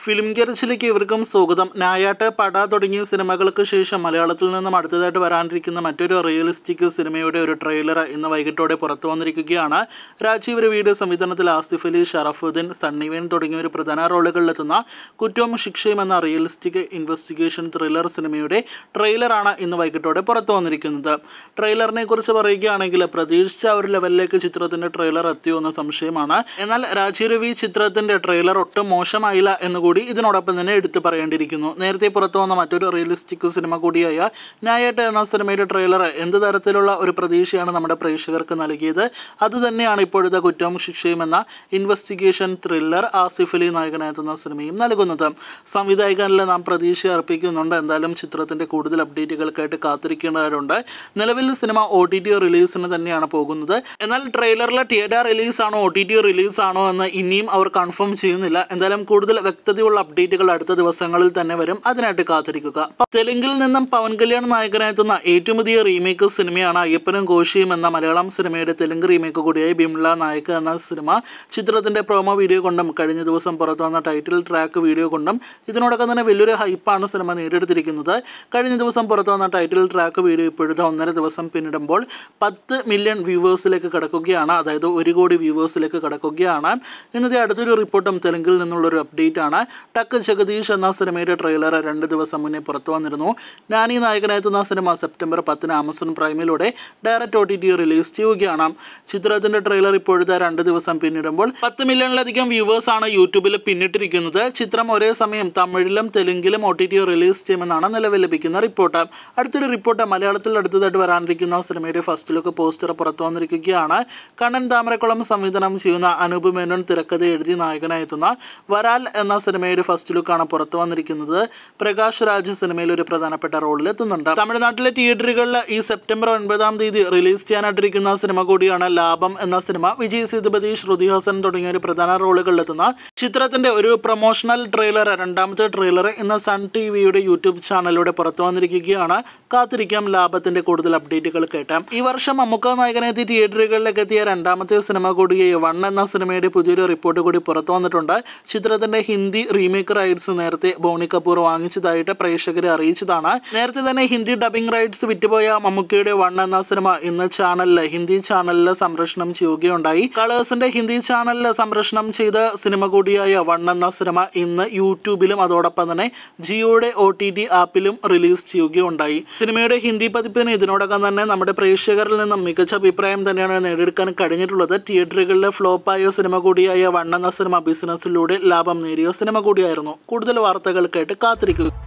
film ഗെറിച്ചിലേക്ക് ഇവർക്കും സ്വാഗതം നായാട്ട് പട തുടങ്ങിയ സിനിമകൾക്ക് ശേഷം മലയാളത്തിൽ നിന്നും അടുത്തതായിട്ട് വരാനിരിക്കുന്ന മറ്റൊരു റിയലിസ്റ്റിക് സിനിമയുടെ ഒരു ട്രെയിലർ ഇന്ന് വൈകിട്ടോടെ പുറത്തു വന്നിരിക്കുകയാണ് രാജീവ് രവിയുടെ സംവിധാനത്തിൽ ആസിഫ് അലി ഷറഫുദ്ദീൻ സണ്ണിവേൻ തുടങ്ങിയവർ പ്രധാന റോളുകളിലെത്തുന്ന കുറ്റവും ശിക്ഷയും എന്ന റിയലിസ്റ്റിക് ഇൻവെസ്റ്റിഗേഷൻ ത്രില്ലർ സിനിമയുടെ ട്രെയിലറാണ് ഇന്ന് വൈകിട്ടോടെ പുറത്തു വന്നിരിക്കുന്നത് ട്രെയിലറിനെ കുറിച്ച് പറയുകയാണെങ്കിൽ പ്രതീക്ഷിച്ച ഒരു ലെവലിലേക്ക് ചിത്രത്തിന്റെ ട്രെയിലർ എത്തിയോ എന്ന സംശയമാണ് എന്നാൽ രാജീവ് രവി ചിത്രത്തിന്റെ ട്രെയിലർ ഒട്ടും മോശമായില്ല എന്നുകൂടി ഇതിനോടൊപ്പം തന്നെ എടുത്തു പറയേണ്ടിയിരിക്കുന്നു നേരത്തെ പുറത്തു വന്ന മറ്റൊരു റിയലിസ്റ്റിക് സിനിമ കൂടിയായ നായട്ട് എന്ന സിനിമയുടെ ട്രെയിലർ എന്ത് തരത്തിലുള്ള ഒരു പ്രതീക്ഷയാണ് നമ്മുടെ പ്രേക്ഷകർക്ക് നൽകിയത് അത് തന്നെയാണ് ഇപ്പോഴത്തെ കുറ്റവും ശിക്ഷയും എന്ന ഇൻവെസ്റ്റിഗേഷൻ ത്രില്ലർ ആസിഫ് അലി നായകനെത്തുന്ന സിനിമയും നൽകുന്നത് സംവിധായകനിൽ നാം പ്രതീക്ഷ അർപ്പിക്കുന്നുണ്ട് എന്തായാലും ചിത്രത്തിന്റെ കൂടുതൽ അപ്ഡേറ്റുകൾക്കായിട്ട് കാത്തിരിക്കേണ്ടവരുണ്ട് നിലവിൽ സിനിമ ഒ ടി ടി റിലീസിന് തന്നെയാണ് പോകുന്നത് എന്നാൽ ട്രെയിലറിലെ തിയേറ്റർ റിലീസാണോ ഒ ടി ടി റിലീസാണോ എന്ന് ഇനിയും അവർ കൺഫേം ചെയ്യുന്നില്ല എന്തായാലും കൂടുതൽ വ്യക്തതയുള്ള അപ്ഡേറ്റുകൾ അടുത്ത ദിവസങ്ങളിൽ തന്നെ വരും അതിനായിട്ട് കാത്തിരിക്കുക തെലുങ്കിൽ നിന്നും പവൻ കല്യാൺ നായകനെത്തുന്ന ഏറ്റവും പുതിയ റീമേക്ക് സിനിമയാണ് അയ്യപ്പനും കോശിയും എന്ന മലയാളം സിനിമയുടെ തെലുങ്ക് റീമേക്ക് കൂടിയായ ബിംല നായക എന്ന സിനിമ ചിത്രത്തിന്റെ പ്രൊമോ വീഡിയോ കൊണ്ടും കഴിഞ്ഞ ദിവസം പുറത്തു വന്ന ടൈറ്റിൽ ട്രാക്ക് വീഡിയോ കൊണ്ടും ഇതിനോടൊപ്പം തന്നെ വലിയൊരു ഹൈപ്പാണ് സിനിമ നേടിയെടുത്തിരിക്കുന്നത് കഴിഞ്ഞ ദിവസം പുറത്തു വന്ന ടൈറ്റിൽ ട്രാക്ക് വീഡിയോ ഇപ്പോഴത്തെ ഒന്നര ദിവസം പിന്നിടുമ്പോൾ പത്ത് മില്യൺ വ്യൂവേഴ്സിലേക്ക് കടക്കുകയാണ് അതായത് ഒരു കോടി വ്യൂവേഴ്സിലേക്ക് കടക്കുകയാണ് ഇന്നത്തെ അടുത്തൊരു റിപ്പോർട്ടും തെലുങ്കിൽ നിന്നുള്ളൊരു അപ്ഡേറ്റ് ആണ് ടക്ക് ജഗദീഷ് എന്ന സിനിമയുടെ ട്രെയിലർ രണ്ട് ദിവസം മുന്നേ പുറത്തു വന്നിരുന്നു നാനി നായകനെത്തുന്ന സിനിമ സെപ്റ്റംബർ പത്തിന് ആമസോൺ പ്രൈമിലൂടെ direct O T T release ചെയ്യുകയാണ് ചിത്രത്തിന്റെ ട്രെയിലർ ഇപ്പോഴത്തെ രണ്ട് ദിവസം പിന്നിടുമ്പോൾ പത്ത് മില്യണിലധികം വ്യൂവേഴ്സ് ആണ് യൂട്യൂബിൽ പിന്നിട്ടിരിക്കുന്നത് ചിത്രം ഒരേ സമയം തമിഴിലും തെലുങ്കിലും ഒ ടി ടി റിലീസ് ചെയ്യുമെന്നാണ് നിലവിൽ ലഭിക്കുന്ന റിപ്പോർട്ട് അടുത്തൊരു റിപ്പോർട്ട് മലയാളത്തിൽ അടുത്തതായിട്ട് വരാനിരിക്കുന്ന സിനിമയുടെ ഫസ്റ്റ് ലുക്ക് പോസ്റ്റർ പുറത്തു വന്നിരിക്കുകയാണ് കണ്ണൻ താമരക്കുളം സംവിധാനം ചെയ്യുന്ന അനൂപ് മേനോൻ തിരക്കഥ എഴുതി നായകനായെത്തുന്ന വരാൽ എന്ന സിനിമയുടെ ഫസ്റ്റ് ലുക്കാണ് പുറത്തു വന്നിരിക്കുന്നത് പ്രകാശ് രാജ് സിനിമയിൽ ഒരു പ്രധാനപ്പെട്ട റോളിൽ എത്തുന്നുണ്ട് തമിഴ്നാട്ടിലെ തിയേറ്ററുകളിൽ ഈ സെപ്റ്റംബർ ഒൻപതാം തീയതി റിലീസ് ചെയ്യാനായിട്ടിരിക്കുന്ന സിനിമ കൂടിയാണ് ലാഭം എന്ന സിനിമ വിജയ് സേതുപതി ശ്രുതി ഹാസൻ തുടങ്ങിയ ഒരു പ്രധാന റോളുകളിലെത്തുന്ന ചിത്രത്തിന്റെ ഒരു പ്രൊമോഷണൽ ട്രെയിലർ രണ്ടാമത്തെ ട്രെയിലർ ഇന്ന് സൺ ടി വിയുടെ യൂട്യൂബ് ചാനലിലൂടെ പുറത്തു വന്നിരിക്കുകയാണ് കാത്തിരിക്കാം ലാഭത്തിന്റെ കൂടുതൽ അപ്ഡേറ്റുകൾ കേട്ടാം ഈ വർഷം മമ്മൂക്ക നായകനെത്തി തിയേറ്ററുകളിലേക്ക് എത്തിയ രണ്ടാമത്തെ സിനിമ കൂടിയ വൺ എന്ന സിനിമയുടെ പുതിയൊരു റിപ്പോർട്ട് കൂടി പുറത്തു വന്നിട്ടുണ്ട് ചിത്രത്തിന്റെ ഹിന്ദി റീമേക്ക് റൈറ്റ്സ് നേരത്തെ ബോണി കപൂർ വാങ്ങിച്ചതായിട്ട് പ്രേക്ഷകരെ അറിയിച്ചതാണ് നേരത്തെ തന്നെ ഹിന്ദി ഡബിംഗ് റൈറ്റ്സ് വിറ്റുപോയ മമ്മൂക്കയുടെ വൺ എന്ന സിനിമ ഇന്ന് ചാനലിൽ ഹിന്ദി ചാനലിൽ സംപ്രേഷണം ചെയ്യുകയുണ്ടായി കളേഴ്സിന്റെ ഹിന്ദി ചാനലിൽ സംപ്രേഷണം ചെയ്ത സിനിമ കൂടിയായ വൺ എന്ന സിനിമ ഇന്ന് യൂട്യൂബിലും അതോടൊപ്പം തന്നെ ജിയോയുടെ ഒ ടി ടി ആപ്പിലും റിലീസ് ചെയ്യുകയുണ്ടായി സിനിമയുടെ ഹിന്ദി പതിപ്പിന് ഇതിനോടകം തന്നെ നമ്മുടെ പ്രേക്ഷകരിൽ നിന്നും മികച്ച അഭിപ്രായം തന്നെയാണ് നേടിയെടുക്കാൻ കഴിഞ്ഞിട്ടുള്ളത് തിയേറ്ററുകളിലെ ഫ്ലോപ്പായ സിനിമ കൂടിയായ വൺ എന്ന സിനിമ ബിസിനസ്സിലൂടെ ലാഭം നേടിയ സിനിമ കൂടിയായിരുന്നു കൂടുതൽ വാർത്തകൾക്കായിട്ട് കാത്തിരിക്കുക